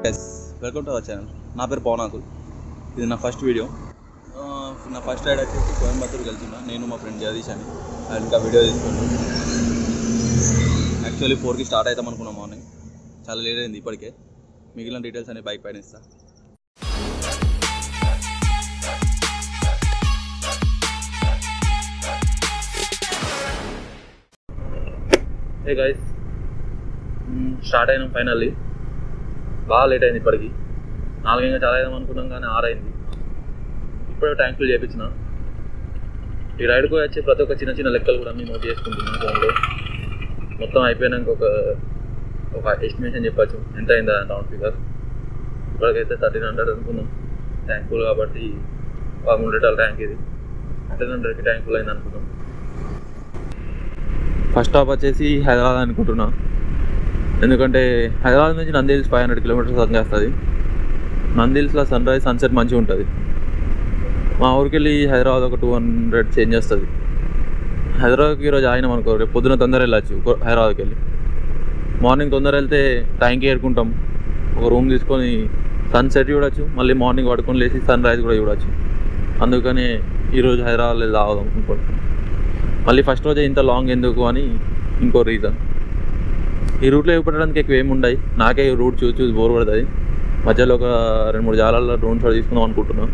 yes welcome to our channel నా పేరు పవనాకుల్ ఇది నా ఫస్ట్ వీడియో ఆ, నా ఫస్ట్ రైడ్ వచ్చేసి కోయంబత్తూరుకి వెళ్తున్నా నేను మా ఫ్రెండ్ జగదీష్ అని అండ్ ఇంకా వీడియో తీసుకుంటాం యాక్చువల్లీ ఫోర్కి స్టార్ట్ అవుతాం అనుకున్నాం మార్నింగ్ చాలా లేట్ అయింది ఇప్పటికే మిగిలిన డీటెయిల్స్ అన్ని బైక్ పైన ఇస్తా ఏ గైస్ స్టార్ట్ అయినాం ఫైనల్లీ బాగా లేట్ అయింది ఇప్పటికి నాలుగైనా చాలా అయిదాం అనుకున్నాం కానీ ఆరు అయింది ఇప్పుడే ట్యాంకులు చేయించిన ఈ రైడ్కి వచ్చే ప్రతి ఒక్క చిన్న చిన్న లెక్కలు కూడా మేము నోట్ చేసుకుంటున్నాం ఫోన్లో మొత్తం అయిపోయినాక ఒక ఒక ఎస్టిమేషన్ చెప్పచ్చు ఎంత అయిందా రౌండ్ ఫిగర్ ఇప్పటికైతే థర్టీన్ హండ్రెడ్ అనుకున్నాం ట్యాంకులు కాబట్టి పదమూడు లీటర్ల ట్యాంక్ ఇది థర్టీన్ హండ్రెడ్కి ట్యాంకులు అయింది అనుకున్నాం ఫస్ట్ స్టాప్ వచ్చేసి హైదరాబాద్ అనుకుంటున్నా ఎందుకంటే హైదరాబాద్ నుంచి Nandi Hills five hundred kilometres run చేస్తుంది నందిల్స్లో సన్ రైజ్ సన్సెట్ మంచిగా ఉంటుంది మా ఊరికి వెళ్ళి హైదరాబాద్ ఒక టూ హండ్రెడ్ చేంజ్ చేస్తుంది హైదరాబాద్కి ఈరోజు ఆయన అనుకో రేపు పొద్దున తొందర వెళ్ళచ్చు హైదరాబాద్కి వెళ్ళి మార్నింగ్ తొందర వెళ్తే టైంకి ఏరుకుంటాం ఒక రూమ్ తీసుకొని సన్సెట్ చూడొచ్చు మళ్ళీ మార్నింగ్ పడుకొని లేచి సన్ రైజ్ కూడా చూడొచ్చు అందుకని ఈరోజు హైదరాబాద్ వెళ్ళి రావదాం అనుకుంటున్నాం మళ్ళీ ఫస్ట్ రోజే ఇంత లాంగ్ ఎందుకు అని ఇంకో రీజన్ ఈ రూట్లో చూపెట్టడానికి ఎక్కువ ఏమి ఉండవు నాకే ఈ రూట్ చూసి చూసి బోర్ పడుతుంది మధ్యలో ఒక రెండు మూడు జాలాల్లో డ్రోన్ షాట్ తీసుకుందాం అనుకుంటున్నాం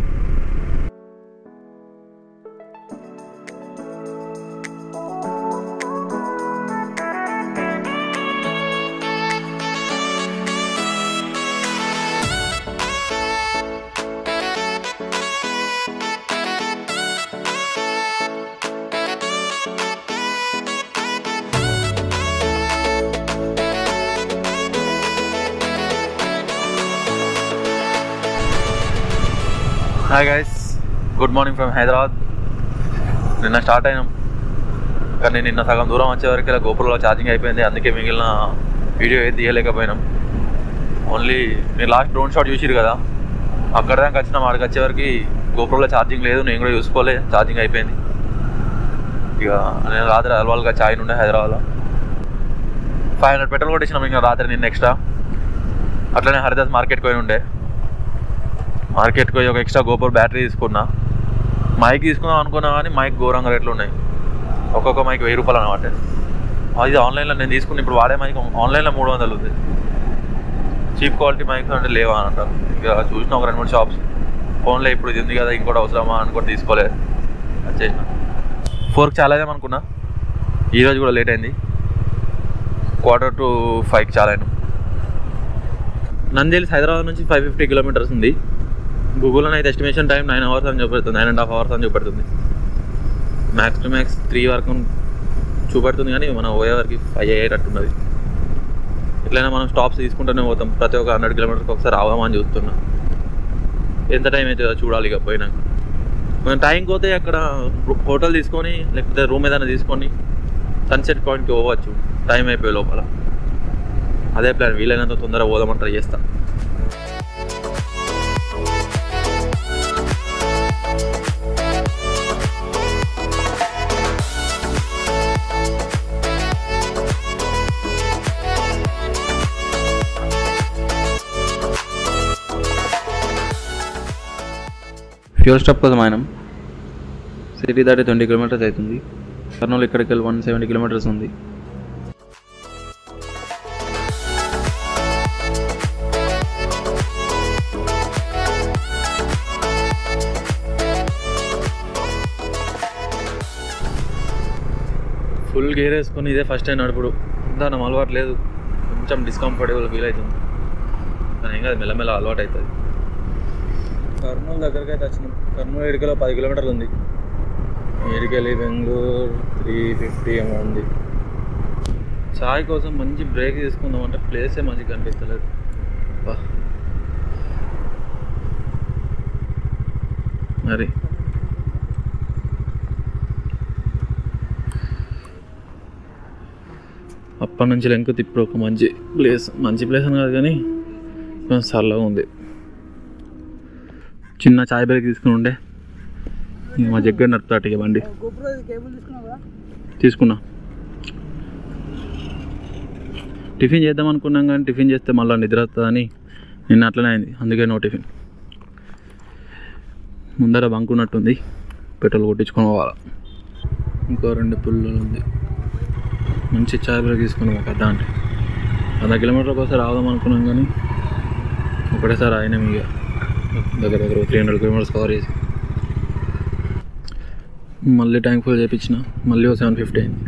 hi guys good morning from Hyderabad నిన్న స్టార్ట్ అయినాం కానీ నిన్న సగం దూరం వచ్చేవరకు ఇలా గోపురంలో ఛార్జింగ్ అయిపోయింది అందుకే మిగిలిన వీడియో ఏది తీయలేకపోయినాం ఓన్లీ మీరు లాస్ట్ డ్రోన్ షాట్ చూసిరు కదా అక్కడ దాకా వచ్చినాం అక్కడికి వచ్చేవరకు గోపురంలో ఛార్జింగ్ లేదు నేను కూడా చూసుకోలే ఛార్జింగ్ అయిపోయింది ఇక నేను రాత్రి అలవాలుగా చాయ్ నుండే హైదరాబాద్లో ఫైవ్ హండ్రెడ్ పెట్రోల్ కొట్టించినాం ఇంకా రాత్రి నిన్న ఎక్స్ట్రా అట్లనే హరిదాస్ మార్కెట్కి పోయి ఉండే మార్కెట్కి పోయి ఒక ఎక్స్ట్రా గోపర్ బ్యాటరీ తీసుకున్నా మైక్ తీసుకుందాం అనుకున్నా కానీ మైక్ ఘోరంగా రేట్లు ఉన్నాయి ఒక్కొక్క మైక్ వెయ్యి రూపాయలు అనమాట అది ఆన్లైన్లో నేను తీసుకున్న ఇప్పుడు వాడే మైక్ ఆన్లైన్లో మూడు వందలు ఉంది చీప్ క్వాలిటీ మైక్స్ అంటే లేవా అని అంటారు ఇక చూసిన ఒక రెండు మూడు షాప్స్ ఫోన్లో ఇప్పుడు ఇది ఉంది కదా ఇంకోటి అవసరమా అని కూడా తీసుకోలేదు వచ్చేసిన ఫోర్కి చాలా అయ్యాం అనుకున్నా ఈరోజు కూడా లేట్ అయింది క్వార్టర్ టు ఫైవ్కి చాలా అయినాం నందేల్స్ హైదరాబాద్ నుంచి ఫైవ్ ఫిఫ్టీ కిలోమీటర్స్ ఉంది గూగుల్లో అయితే ఎస్టిమేషన్ టైం నైన్ అవర్స్ అని చూపెడుతుంది నైన్ అండ్ హాఫ్ అవర్స్ అని చూపెడుతుంది మ్యాక్స్ టు మ్యాక్స్ త్రీ వరకు చూపెడుతుంది కానీ మనం పోయే వరకు ఫైవ్ అయ్యేటట్టున్నది ఎట్లయినా మనం స్టాప్స్ తీసుకుంటూనే పోతాం ప్రతి ఒక్క హండ్రెడ్ కిలోమీటర్స్కి ఒకసారి ఆవామని చూస్తున్నా ఎంత టైం అవుతుందో చూడాలి ఇక పోయినాక మనం టైంకి పోతే అక్కడ హోటల్ తీసుకొని లేకపోతే రూమ్ ఏదైనా తీసుకొని సన్సెట్ పాయింట్కి పోవచ్చు టైం అయిపోయే లోపల అదే ప్లాన్ వీలైనంత తొందరగా పోదామని ట్రై చేస్తా ఫ్యూల్ స్టాప్ కోసం ఆయన సిటీ దాటి ట్వంటీ కిలోమీటర్స్ అవుతుంది కర్నూలు ఇక్కడికి వెళ్ళి వన్ సెవెంటీ కిలోమీటర్స్ ఉంది ఫుల్ గేర్ వేసుకొని ఇదే ఫస్ట్ టైం నడుపుడు అంతా నాకు అలవాటు లేదు కొంచెం డిస్కంఫర్టబుల్ ఫీల్ అవుతుంది కానీ ఏం కాదు మెల్లమెల్ల అలవాటు అవుతుంది కర్నూలు దగ్గరికి అయితే వచ్చినాం కర్నూలు ఎడికలో పది కిలోమీటర్లు ఉంది ఎడికెళ్ళి బెంగళూరు త్రీ ఫిఫ్టీ ఏమో ఉంది చాయ్ కోసం మంచి బ్రేక్ తీసుకుందాం అంటే ప్లేసే మంచిగా కనిపించలేదు బా మరి అప్పటి నుంచి లెంక ఇప్పుడు ఒక మంచి ప్లేస్ మంచి ప్లేస్ అని కాదు కానీ కొంచెం చల్లగా ఉంది చిన్న చాయ్ బ్రేక్ తీసుకుని ఉండే ఇక మా దగ్గర నడుపుతాట ఇక బండి గోపురం కేబుల్ తీసుకున్నావు కదా తీసుకున్నా టిఫిన్ చేద్దాం అనుకున్నాం కానీ టిఫిన్ చేస్తే మళ్ళీ నిద్ర వస్తుందని నిన్న అట్లనే అయింది అందుకే నో టిఫిన్ ముందర బంక్ ఉన్నట్టుంది పెట్రోల్ కొట్టించుకొని పోవాలి ఇంకో రెండు పుల్లలు ఉంది మంచి చాయ్ బ్రేక్ తీసుకుని ఒక అడ్డా అంటే వంద కిలోమీటర్లకు ఒకసారి ఆదాం అనుకున్నాం కానీ ఒకటేసారి అయినాం ఇక దగ్గర దగ్గర త్రీ హండ్రెడ్ కిలోమీటర్స్ కవర్ చేసి మళ్ళీ ట్యాంక్ ఫుల్ చేయించిన మళ్ళీ ఒక సెవెన్ ఫిఫ్టీ అయింది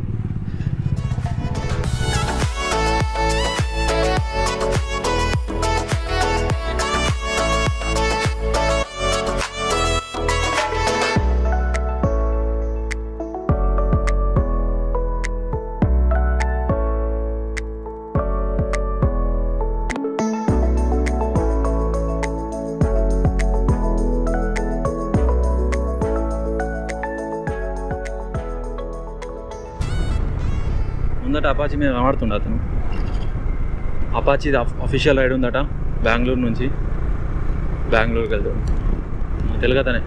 ముందట అపాచీ మీద కనబడుతుండ అతను అపాచీ అఫీషియల్ రైడ్ ఉందట బెంగళూరు నుంచి బెంగళూరుకి వెళ్తాడు తెలుగు అతనే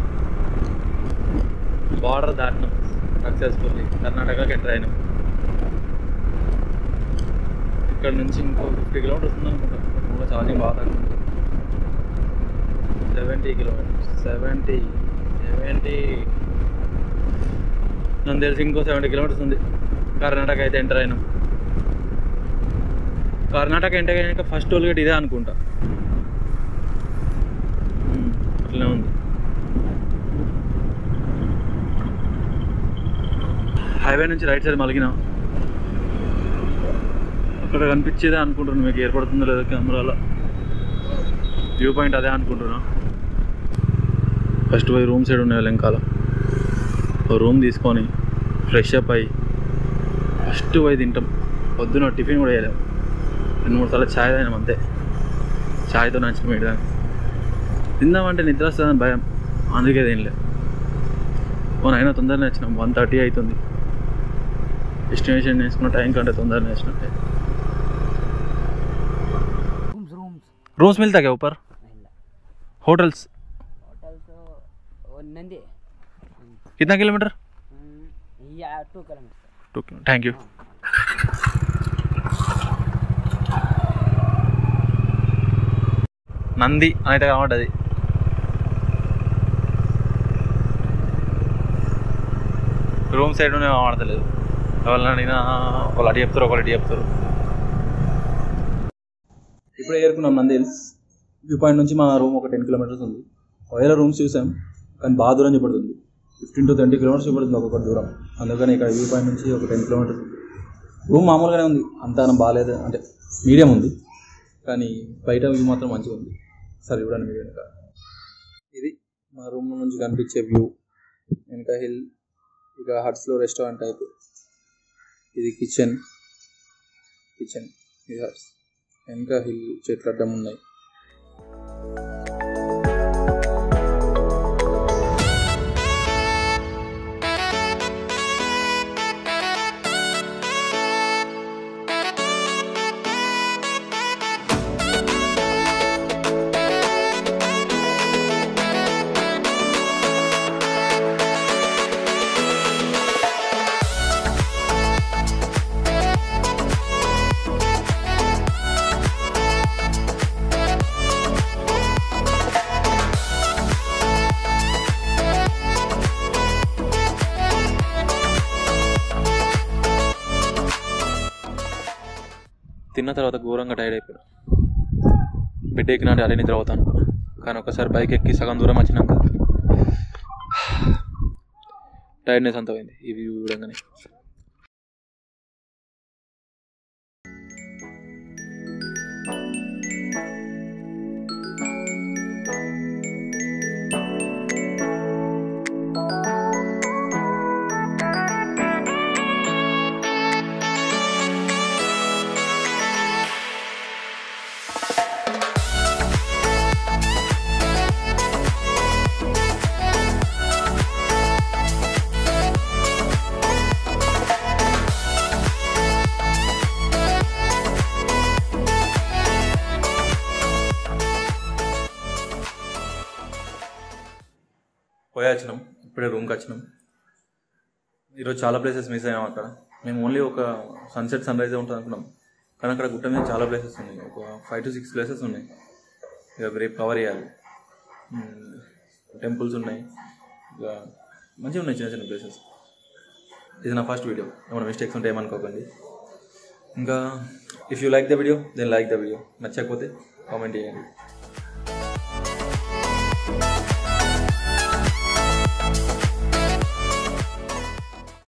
బార్డర్ దాటినాం సక్సెస్ఫుల్లీ కర్ణాటకకి ఎంటర్ అయినాం ఇక్కడ నుంచి ఇంకో ఫిఫ్టీ కిలోమీటర్స్ ఉందనుకుంటా కూడా ఛార్జింగ్ బాగా తక్కువ సెవెంటీ కిలోమీటర్స్ సెవెంటీ సెవెంటీ నన్ను తెలిసి ఇంకో సెవెంటీ కిలోమీటర్స్ ఉంది కర్ణాటక అయితే ఎంటర్ అయినాం కర్ణాటక ఎంటర్ అయినాక ఫస్ట్ టోల్ గేట్ ఇదే అనుకుంటా ఉమ్, అట్లనే ఉంది హైవే నుంచి రైట్ సైడ్ మలిగిన అక్కడ కనిపించేదే అనుకుంటున్నాను మీకు ఏర్పడుతుందో లేదో కెమెరాలో వ్యూ పాయింట్ అదే అనుకుంటున్నా ఫస్ట్ పోయి రూమ్ సైడ్ ఉన్నాయి వెనకాల ఓ రూమ్ తీసుకొని ఫ్రెష్ అప్ అయ్యి ఫస్ట్ పోయి తింటాం పొద్దున టిఫిన్ కూడా వేయలేము రెండు మూడు సార్లు ఛాయ్ తాగినాం అంతే ఛాయ్తో నచ్చిన మీట్ తిందామంటే నిద్ర వస్తుందని భయం అందుకే తినలే పోనీ అయినా తొందరనే వచ్చినాం వన్ థర్టీ అవుతుంది డెస్టినేషన్ వేసుకున్న టైం కంటే తొందరనే వచ్చినట్టే रूम्स रूम्स रूम्स मिलता क्या ऊपर ಇಲ್ಲ होटल्स ಹೋಟೆಲ್ಸ್ ಒಂದು ನಂದಿ कितना किलोमीटर ಈ two kilometres two thank you Nandi అనేది కనబడ్డది రూమ్ సైడ్ కనబడతలేదు ఎవరిని అడిగినా వాళ్ళు అడి చెప్తారు ఒకటి చెప్తారు ఇప్పుడే ఏరుకున్నాం నంది హిల్స్ వ్యూ పాయింట్ నుంచి మా రూమ్ ఒక టెన్ కిలోమీటర్స్ ఉంది వేరే రూమ్స్ చూసాం కానీ బాగా దూరం చూపడుతుంది ఫిఫ్టీన్ టు ట్వంటీ కిలోమీటర్స్ చూపడుతుంది ఒక్కొక్క దూరం అందుకని ఇక్కడ వ్యూ పాయింట్ నుంచి ఒక టెన్ కిలోమీటర్స్ రూమ్ మామూలుగానే ఉంది అంత బాగాలేదు అంటే మీడియం ఉంది కానీ బయట వ్యూ మాత్రం మంచిగా ఉంది సరే చూడండి మీరు వెనక ఇది మా రూమ్ నుంచి కనిపించే వ్యూ వెనక హిల్ ఇక హట్స్లో రెస్టారెంట్ టైప్ ఇది కిచెన్ కిచెన్ ఇది హట్స్ వెనక హిల్ చెట్లు అడ్డం ఉన్నాయి తిన్న తర్వాత ఘోరంగా టైర్డ్ అయిపోయినా బెడ్ ఎక్కినాడు అదే నిద్ర అవుతాను కానీ ఒకసారి బైక్ ఎక్కి సగం దూరం వచ్చినాక టైర్డ్నెస్ అంత పోయింది ఈ వ్యూ చూడంగానే పోయి వచ్చినాం ఇప్పుడే రూమ్కి వచ్చినాం ఈరోజు చాలా ప్లేసెస్ మిస్ అయ్యాం అక్కడ మేము ఓన్లీ ఒక సన్సెట్ సన్ రైజ్ ఉంటుంది అనుకున్నాం కానీ అక్కడ గుట్ట మీద చాలా ప్లేసెస్ ఉన్నాయి ఒక ఫైవ్ టు సిక్స్ ప్లేసెస్ ఉన్నాయి ఇక రేపు కవర్ చేయాలి టెంపుల్స్ ఉన్నాయి ఇక మంచిగా ఉన్నాయి చిన్న చిన్న ప్లేసెస్ ఇది నా ఫస్ట్ వీడియో ఏమైనా మిస్టేక్స్ ఉంటే ఏమనుకోకండి ఇంకా if you like the video then like the video నచ్చకపోతే కామెంట్ చేయండి